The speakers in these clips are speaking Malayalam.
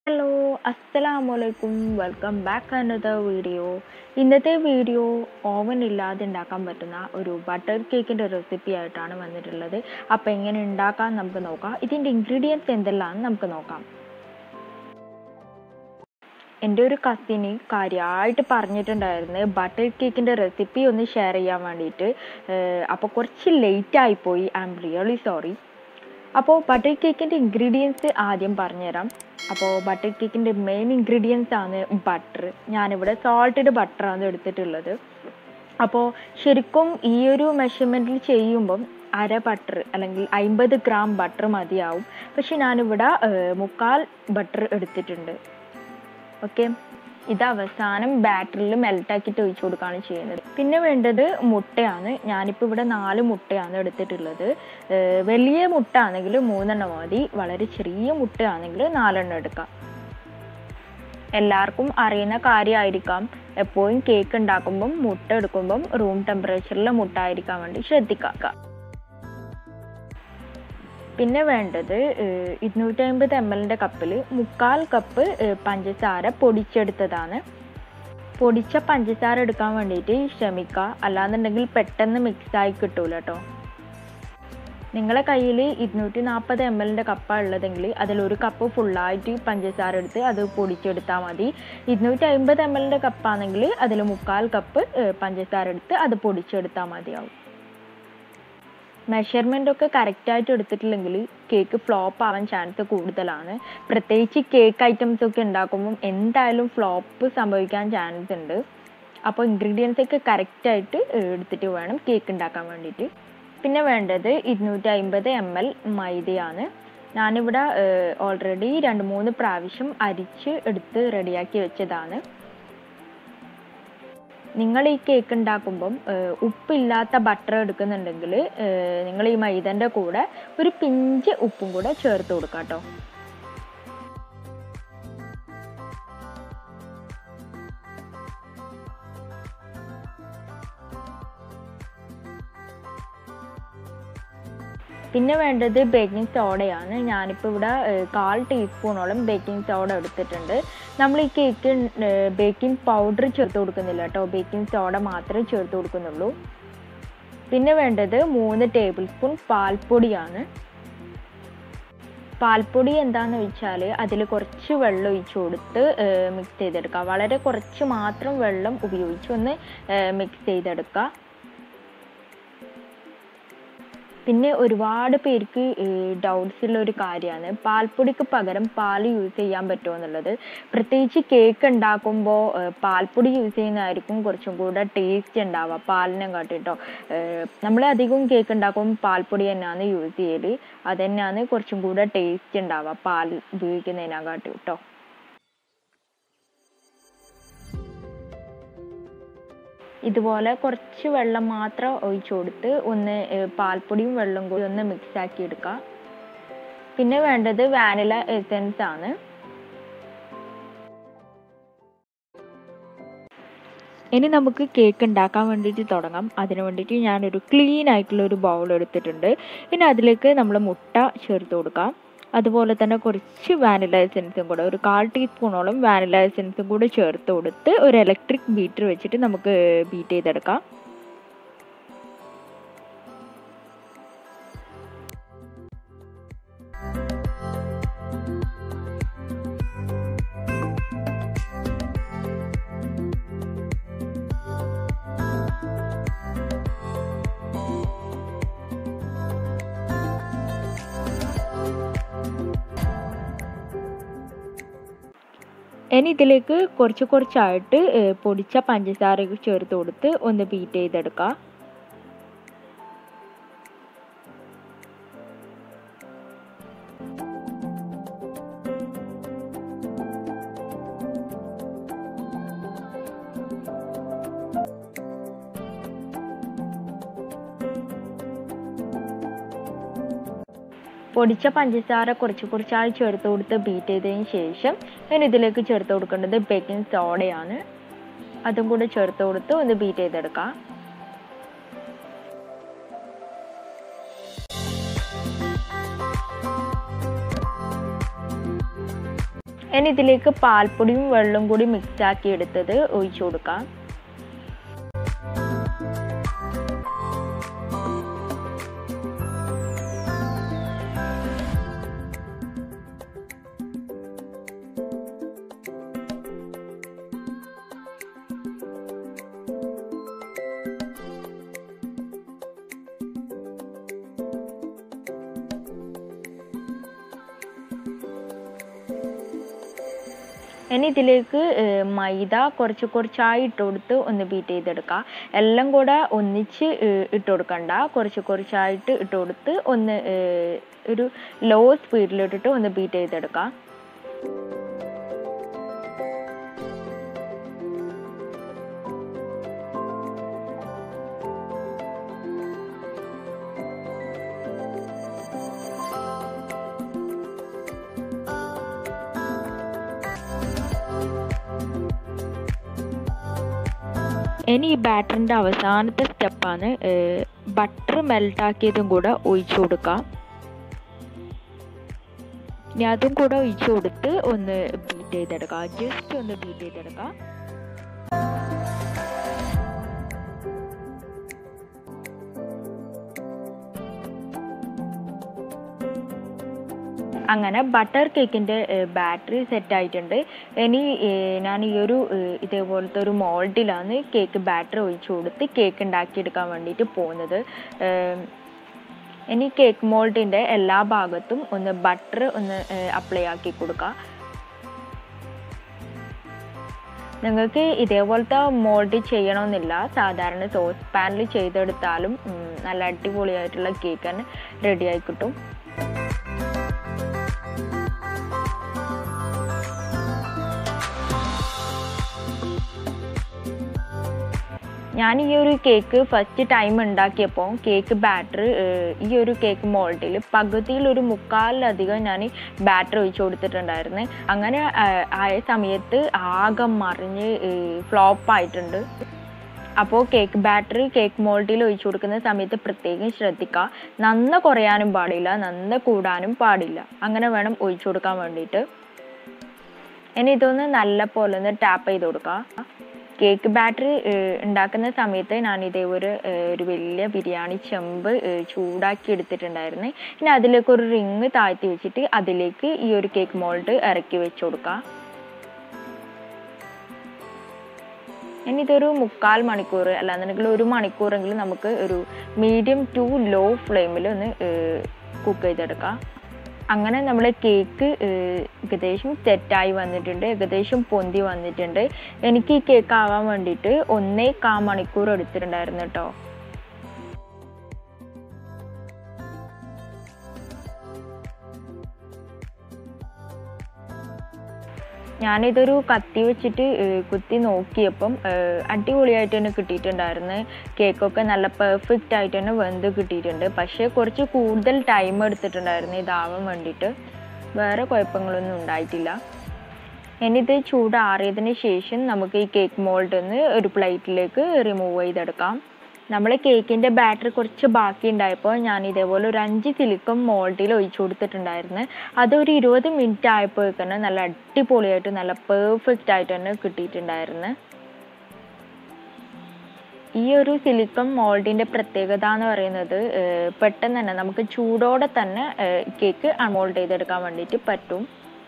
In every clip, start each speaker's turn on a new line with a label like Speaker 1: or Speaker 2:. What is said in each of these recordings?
Speaker 1: ഹലോ അസ്സലാമലൈക്കും വെൽക്കം ബാക്ക് അനദർ വീഡിയോ ഇന്നത്തെ വീഡിയോ ഓവൻ ഇല്ലാതെ ഉണ്ടാക്കാൻ പറ്റുന്ന ഒരു ബട്ടർ കേക്കിൻ്റെ റെസിപ്പി ആയിട്ടാണ് വന്നിട്ടുള്ളത് അപ്പോൾ എങ്ങനെ ഉണ്ടാക്കാൻ നമുക്ക് നോക്കാം ഇതിൻ്റെ ഇൻഗ്രീഡിയൻസ് എന്തെല്ലാമെന്ന് നമുക്ക് നോക്കാം എൻ്റെ ഒരു കസിന് കാര്യമായിട്ട് പറഞ്ഞിട്ടുണ്ടായിരുന്നു ബട്ടർ കേക്കിൻ്റെ റെസിപ്പി ഒന്ന് ഷെയർ ചെയ്യാൻ വേണ്ടിയിട്ട് അപ്പോൾ കുറച്ച് ലേറ്റ് ആയിപ്പോയി ഐ എം റിയലി സോറി അപ്പോൾ ബട്ടർ കേക്കിൻ്റെ ഇൻഗ്രീഡിയൻസ് ആദ്യം പറഞ്ഞുതരാം അപ്പോൾ ബട്ടർ കേക്കിൻ്റെ മെയിൻ ഇൻഗ്രീഡിയൻസ് ആണ് ബട്ടർ ഞാനിവിടെ സോൾട്ടഡ് ബട്ടറാണ് എടുത്തിട്ടുള്ളത് അപ്പോൾ ശരിക്കും ഈ ഒരു മെഷർമെൻറ്റിൽ ചെയ്യുമ്പം അര ബട്ടർ അല്ലെങ്കിൽ അമ്പത് ഗ്രാം ബട്ടർ മതിയാവും പക്ഷെ ഞാനിവിടെ മുക്കാൽ ബട്ടർ എടുത്തിട്ടുണ്ട് ഓക്കെ ഇത് അവസാനം ബാറ്ററിൽ മെൽട്ടാക്കിയിട്ട് ഒഴിച്ചു കൊടുക്കുകയാണ് ചെയ്യുന്നത് പിന്നെ വേണ്ടത് മുട്ടയാണ് ഞാനിപ്പോൾ ഇവിടെ നാല് മുട്ടയാണ് എടുത്തിട്ടുള്ളത് വലിയ മുട്ട ആണെങ്കിൽ മൂന്നെണ്ണം മതി വളരെ ചെറിയ മുട്ടയാണെങ്കിൽ നാലെണ്ണം എടുക്കാം എല്ലാവർക്കും അറിയുന്ന കാര്യമായിരിക്കാം എപ്പോഴും കേക്ക് ഉണ്ടാക്കുമ്പം മുട്ട എടുക്കുമ്പം റൂം ടെമ്പറേച്ചറിൽ മുട്ട ആയിരിക്കാൻ വേണ്ടി ശ്രദ്ധിക്കുക പിന്നെ വേണ്ടത് ഇരുന്നൂറ്റി അമ്പത് എം എല്ലിൻ്റെ കപ്പിൽ മുക്കാൽ കപ്പ് പഞ്ചസാര പൊടിച്ചെടുത്തതാണ് പൊടിച്ച പഞ്ചസാര എടുക്കാൻ വേണ്ടിയിട്ട് ശ്രമിക്കുക അല്ലാന്നുണ്ടെങ്കിൽ പെട്ടെന്ന് മിക്സായി കിട്ടൂല കേട്ടോ നിങ്ങളെ കയ്യിൽ ഇരുന്നൂറ്റി നാൽപ്പത് എം എല്ലിൻ്റെ കപ്പാണ് ഉള്ളതെങ്കിൽ അതിലൊരു കപ്പ് ഫുള്ളായിട്ട് പഞ്ചസാര എടുത്ത് അത് പൊടിച്ചെടുത്താൽ മതി ഇരുന്നൂറ്റി അമ്പത് എം എല്ലിൻ്റെ കപ്പാണെങ്കിൽ അതിൽ മുക്കാൽ കപ്പ് പഞ്ചസാര എടുത്ത് അത് പൊടിച്ചെടുത്താൽ മതിയാവും മെഷർമെൻ്റ് ഒക്കെ കറക്റ്റായിട്ട് എടുത്തിട്ടില്ലെങ്കിൽ കേക്ക് ഫ്ലോപ്പ് ആവാൻ ചാൻസ് കൂടുതലാണ് പ്രത്യേകിച്ച് കേക്ക് ഐറ്റംസ് ഒക്കെ ഉണ്ടാക്കുമ്പം എന്തായാലും ഫ്ലോപ്പ് സംഭവിക്കാൻ ചാൻസ് ഉണ്ട് അപ്പോൾ ഇൻഗ്രീഡിയൻസ് ഒക്കെ കറക്റ്റായിട്ട് എടുത്തിട്ട് വേണം കേക്ക് ഉണ്ടാക്കാൻ വേണ്ടിയിട്ട് പിന്നെ വേണ്ടത് ഇരുന്നൂറ്റി അമ്പത് എം എൽ മൈദയാണ് ഞാനിവിടെ ഓൾറെഡി രണ്ട് മൂന്ന് പ്രാവശ്യം അരിച്ച് എടുത്ത് റെഡിയാക്കി വെച്ചതാണ് നിങ്ങൾ ഈ കേക്ക് ഉണ്ടാക്കുമ്പം ഉപ്പില്ലാത്ത ബട്ടർ എടുക്കുന്നുണ്ടെങ്കിൽ നിങ്ങൾ ഈ മൈദൻ്റെ കൂടെ ഒരു പിഞ്ച് ഉപ്പും കൂടെ ചേർത്ത് കൊടുക്കാം കേട്ടോ പിന്നെ വേണ്ടത് ബേക്കിംഗ് സോഡയാണ് ഞാനിപ്പോൾ ഇവിടെ കാൽ ടീസ്പൂണോളം ബേക്കിംഗ് സോഡ എടുത്തിട്ടുണ്ട് നമ്മൾ ഈ കേക്ക് ബേക്കിംഗ് പൗഡർ ചേർത്ത് കൊടുക്കുന്നില്ല കേട്ടോ ബേക്കിംഗ് സോഡ മാത്രമേ ചേർത്ത് കൊടുക്കുന്നുള്ളൂ പിന്നെ വേണ്ടത് മൂന്ന് ടേബിൾ സ്പൂൺ പാൽപ്പൊടിയാണ് പാൽപ്പൊടി എന്താണെന്ന് വെച്ചാൽ അതിൽ കുറച്ച് വെള്ളം ഒഴിച്ച് കൊടുത്ത് മിക്സ് ചെയ്തെടുക്കുക വളരെ കുറച്ച് മാത്രം വെള്ളം ഉപയോഗിച്ച് ഒന്ന് മിക്സ് ചെയ്തെടുക്കുക പിന്നെ ഒരുപാട് പേർക്ക് ഡൗട്ട്സ് ഉള്ള ഒരു കാര്യമാണ് പാൽപ്പൊടിക്ക് പകരം പാൽ യൂസ് ചെയ്യാൻ പറ്റുമോ എന്നുള്ളത് പ്രത്യേകിച്ച് കേക്ക് ഉണ്ടാക്കുമ്പോൾ പാൽപ്പൊടി യൂസ് ചെയ്യുന്നതായിരിക്കും കുറച്ചും കൂടെ ടേസ്റ്റ് ഉണ്ടാവുക പാലിനെ കാട്ടിട്ടോ നമ്മൾ അധികം കേക്ക് ഉണ്ടാക്കുമ്പോൾ പാൽപ്പൊടി തന്നെയാണ് യൂസ് ചെയ്യല് അത് തന്നെയാണ് കുറച്ചും കൂടെ ടേസ്റ്റ് ഉണ്ടാവുക പാൽ ഉപയോഗിക്കുന്നതിനെ കാട്ടി കേട്ടോ ഇതുപോലെ കുറച്ച് വെള്ളം മാത്രം ഒഴിച്ചു കൊടുത്ത് ഒന്ന് പാൽപ്പൊടിയും വെള്ളം കൂടി ഒന്ന് മിക്സ് ആക്കി എടുക്കുക പിന്നെ വേണ്ടത് വാനില എസെൻസ് ആണ് ഇനി നമുക്ക് കേക്ക് ഉണ്ടാക്കാൻ വേണ്ടിയിട്ട് തുടങ്ങാം അതിന് വേണ്ടിയിട്ട് ഞാനൊരു ക്ലീൻ ആയിട്ടുള്ള ഒരു ബൗൾ എടുത്തിട്ടുണ്ട് ഇനി അതിലേക്ക് നമ്മൾ മുട്ട ചേർത്ത് കൊടുക്കാം അതുപോലെ തന്നെ കുറച്ച് വാനില എസെൻസും കൂടെ ഒരു കാൽ ടീസ്പൂണോളം വാനില എസെൻസും കൂടെ ചേർത്ത് കൊടുത്ത് ഒരു ഇലക്ട്രിക് ബീറ്റർ വെച്ചിട്ട് നമുക്ക് ബീറ്റ് ചെയ്തെടുക്കാം ഇനി ഇതിലേക്ക് കുറച്ച് കുറച്ചായിട്ട് പൊടിച്ച പഞ്ചസാര ചേർത്ത് കൊടുത്ത് ഒന്ന് ബീറ്റ് ചെയ്തെടുക്കുക പൊടിച്ച പഞ്ചസാര കുറച്ച് കുറച്ചായി ചേർത്ത് കൊടുത്ത് ബീറ്റ് ചെയ്തതിന് ശേഷം ഞാൻ ഇതിലേക്ക് ചേർത്ത് കൊടുക്കേണ്ടത് ബേക്കിംഗ് സോഡയാണ് അതും കൂടെ ചേർത്ത് കൊടുത്ത് ഒന്ന് ബീറ്റ് ചെയ്തെടുക്കാം ഇനി ഇതിലേക്ക് പാൽപ്പൊടിയും വെള്ളം കൂടി മിക്സ് ആക്കി എടുത്തത് ഒഴിച്ചു കൊടുക്കാം ഇനി ഇതിലേക്ക് ഏർ മൈദ കുറച്ച് കുറച്ചായി ഇട്ട് കൊടുത്ത് ഒന്ന് ബീറ്റ് ചെയ്തെടുക്കുക എല്ലാം കൂടെ ഒന്നിച്ച് ഏർ ഇട്ട് കൊടുക്കണ്ട കുറച്ച് കുറച്ചായിട്ട് ഇട്ട് കൊടുത്ത് ഒന്ന് ഏർ ഒരു ലോ സ്പീഡിലിട്ടിട്ട് ഒന്ന് ബീറ്റ് ചെയ്തെടുക്കുക ഇനി ഈ ബാറ്ററിൻ്റെ അവസാനത്തെ സ്റ്റെപ്പാണ് ബട്ടർ മെൽട്ടാക്കിയതും കൂടെ ഒഴിച്ചു കൊടുക്കാം ഇനി അതും കൂടെ ഒഴിച്ചു കൊടുത്ത് ഒന്ന് ബീറ്റ് ചെയ്തെടുക്കാം ജസ്റ്റ് ഒന്ന് ബീറ്റ് ചെയ്തെടുക്കാം അങ്ങനെ ബട്ടർ കേക്കിൻ്റെ ബാറ്ററി സെറ്റ് ആയിട്ടുണ്ട് ഇനി ഞാൻ ഈ ഒരു ഇതേപോലത്തെ ഒരു മോൾഡിലാണ് കേക്ക് ബാറ്ററി ഒഴിച്ചു കൊടുത്ത് കേക്ക് ഉണ്ടാക്കിയെടുക്കാൻ വേണ്ടിയിട്ട് പോകുന്നത് ഇനി കേക്ക് മോൾഡിൻ്റെ എല്ലാ ഭാഗത്തും ഒന്ന് ബട്ടർ ഒന്ന് അപ്ലൈ ആക്കി കൊടുക്കുക നിങ്ങൾക്ക് ഇതേപോലത്തെ മോൾഡ് ചെയ്യണമെന്നില്ല സാധാരണ സോസ് പാനിൽ ചെയ്തെടുത്താലും നല്ല അടിപൊളിയായിട്ടുള്ള കേക്ക് തന്നെ റെഡി ആയി കിട്ടും ഞാൻ ഈ ഒരു കേക്ക് ഫസ്റ്റ് ടൈം ഉണ്ടാക്കിയപ്പോൾ കേക്ക് ബാറ്റർ ഈ ഒരു കേക്ക് മോൾഡിൽ പകുതിയിൽ ഒരു മുക്കാലിലധികം ഞാൻ ബാറ്റർ ഒഴിച്ചു കൊടുത്തിട്ടുണ്ടായിരുന്നു അങ്ങനെ ആയ സമയത്ത് ആകെ മറിഞ്ഞ് ഫ്ലോപ്പ് ആയിട്ടുണ്ട് അപ്പോൾ കേക്ക് ബാറ്ററി കേക്ക് മോൾഡിൽ ഒഴിച്ചു കൊടുക്കുന്ന സമയത്ത് പ്രത്യേകം ശ്രദ്ധിക്കുക നന്ന കുറയാനും പാടില്ല നന്ന കൂടാനും പാടില്ല അങ്ങനെ വേണം ഒഴിച്ചു കൊടുക്കാൻ വേണ്ടിയിട്ട് ഇനി ഇതൊന്ന് നല്ല പോലെ ഒന്ന് ടാപ്പ് ചെയ്ത് കൊടുക്കുക കേക്ക് ബാറ്ററി ഉണ്ടാക്കുന്ന സമയത്ത് ഞാൻ ഇതേപോലെ ഒരു വലിയ ബിരിയാണി ചെമ്പ് ചൂടാക്കി എടുത്തിട്ടുണ്ടായിരുന്നു ഇനി അതിലേക്ക് ഒരു റിങ് താഴ്ത്തി വെച്ചിട്ട് അതിലേക്ക് ഈ ഒരു കേക്ക് മോൾഡ് ഇറക്കി വെച്ച് കൊടുക്കുക ഇനി ഇതൊരു മുക്കാൽ മണിക്കൂർ അല്ലാന്നുണ്ടെങ്കിൽ ഒരു മണിക്കൂറെങ്കിലും നമുക്ക് ഒരു മീഡിയം ടു ലോ ഫ്ലെയിമിൽ ഒന്ന് കുക്ക് ചെയ്തെടുക്കാം അങ്ങനെ നമ്മുടെ കേക്ക് ഏകദേശം സെറ്റായി വന്നിട്ടുണ്ട് ഏകദേശം പൊന്തി വന്നിട്ടുണ്ട് എനിക്ക് ഈ കേക്ക് ആവാൻ വേണ്ടിയിട്ട് ഒന്നേ കാ മണിക്കൂർ എടുത്തിട്ടുണ്ടായിരുന്നു കേട്ടോ ഞാനിതൊരു കത്തി വെച്ചിട്ട് കുത്തി നോക്കിയപ്പം അടിപൊളിയായിട്ട് തന്നെ കിട്ടിയിട്ടുണ്ടായിരുന്നു കേക്കൊക്കെ നല്ല പെർഫെക്റ്റ് ആയിട്ട് തന്നെ വെന്ത് കിട്ടിയിട്ടുണ്ട് പക്ഷേ കുറച്ച് കൂടുതൽ ടൈം എടുത്തിട്ടുണ്ടായിരുന്നു ഇതാവാൻ വേണ്ടിയിട്ട് വേറെ കുഴപ്പങ്ങളൊന്നും ഉണ്ടായിട്ടില്ല ഇനിയിത് ചൂടാറിയതിന് ശേഷം നമുക്ക് ഈ കേക്ക് മോൾഡിൽ നിന്ന് ഒരു പ്ലേറ്റിലേക്ക് റിമൂവ് ചെയ്തെടുക്കാം നമ്മൾ കേക്കിൻ്റെ ബാറ്ററി കുറച്ച് ബാക്കി ഉണ്ടായപ്പോൾ ഞാൻ ഇതേപോലെ ഒരു അഞ്ച് സിലിക്കൺ മോൾഡിൽ ഒഴിച്ചു കൊടുത്തിട്ടുണ്ടായിരുന്നു അതൊരു ഇരുപത് മിനിറ്റ് ആയപ്പോഴേക്കന്നെ നല്ല അടിപൊളിയായിട്ട് നല്ല പെർഫെക്റ്റ് ആയിട്ട് തന്നെ കിട്ടിയിട്ടുണ്ടായിരുന്നു ഈ ഒരു സിലിക്കൺ മോൾഡിൻ്റെ പ്രത്യേകത എന്ന് പറയുന്നത് പെട്ടെന്ന് തന്നെ നമുക്ക് ചൂടോടെ തന്നെ കേക്ക് അൺമോൾഡ് ചെയ്തെടുക്കാൻ വേണ്ടിയിട്ട് പറ്റും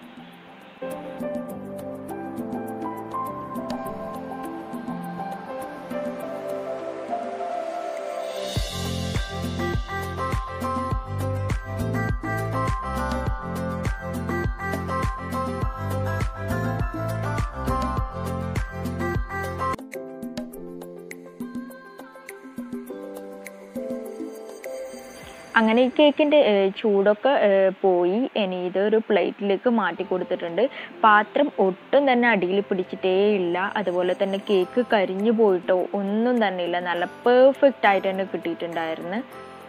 Speaker 1: അങ്ങനെ ഈ കേക്കിൻ്റെ ചൂടൊക്കെ പോയി ഇനി ഇതൊരു പ്ലേറ്റിലേക്ക് മാറ്റി കൊടുത്തിട്ടുണ്ട് പാത്രം ഒട്ടും തന്നെ അടിയിൽ പിടിച്ചിട്ടേ ഇല്ല അതുപോലെ തന്നെ കേക്ക് കരിഞ്ഞു പോയിട്ടോ ഒന്നും തന്നെ ഇല്ല നല്ല പെർഫെക്റ്റ് ആയിട്ട് തന്നെ കിട്ടിയിട്ടുണ്ടായിരുന്നു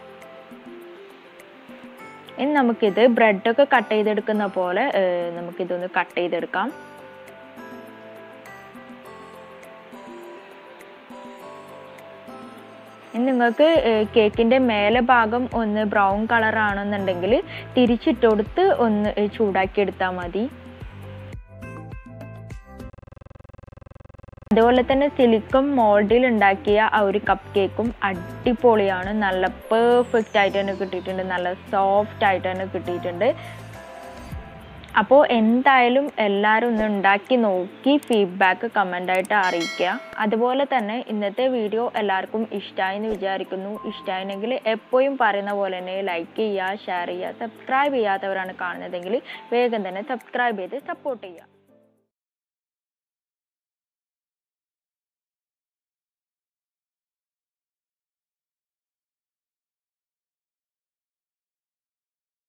Speaker 1: ഇനി നമുക്കിത് ബ്രെഡൊക്കെ കട്ട് ചെയ്തെടുക്കുന്ന പോലെ നമുക്കിതൊന്ന് കട്ട് ചെയ്തെടുക്കാം ഇനി നിങ്ങൾക്ക് കേക്കിൻ്റെ മേലെ ഭാഗം ഒന്ന് ബ്രൗൺ കളർ ആണെന്നുണ്ടെങ്കിൽ തിരിച്ചിട്ട് കൊടുത്ത് ഒന്ന് ചൂടാക്കി എടുത്താൽ മതി അതുപോലെ തന്നെ സിലിക്കൺ മോൾഡിൽ ഉണ്ടാക്കിയ ആ ഒരു കപ്പ് കേക്കും അടിപൊളിയാണ് നല്ല പെർഫെക്റ്റ് ആയിട്ട് തന്നെ കിട്ടിയിട്ടുണ്ട് നല്ല സോഫ്റ്റ് ആയിട്ട് തന്നെ കിട്ടിയിട്ടുണ്ട് അപ്പോൾ എന്തായാലും എല്ലാവരും ഒന്ന് ഉണ്ടാക്കി നോക്കി ഫീഡ്ബാക്ക് കമൻ്റായിട്ട് അറിയിക്കുക അതുപോലെ തന്നെ ഇന്നത്തെ വീഡിയോ എല്ലാവർക്കും ഇഷ്ടമായി എന്ന് വിചാരിക്കുന്നു ഇഷ്ടമായിരുന്നെങ്കിൽ എപ്പോഴും പറയുന്ന പോലെ തന്നെ ലൈക്ക് ചെയ്യുക ഷെയർ ചെയ്യുക സബ്സ്ക്രൈബ് ചെയ്യാത്തവരാണ് കാണുന്നതെങ്കിൽ വേഗം തന്നെ സബ്സ്ക്രൈബ് ചെയ്ത് സപ്പോർട്ട് ചെയ്യുക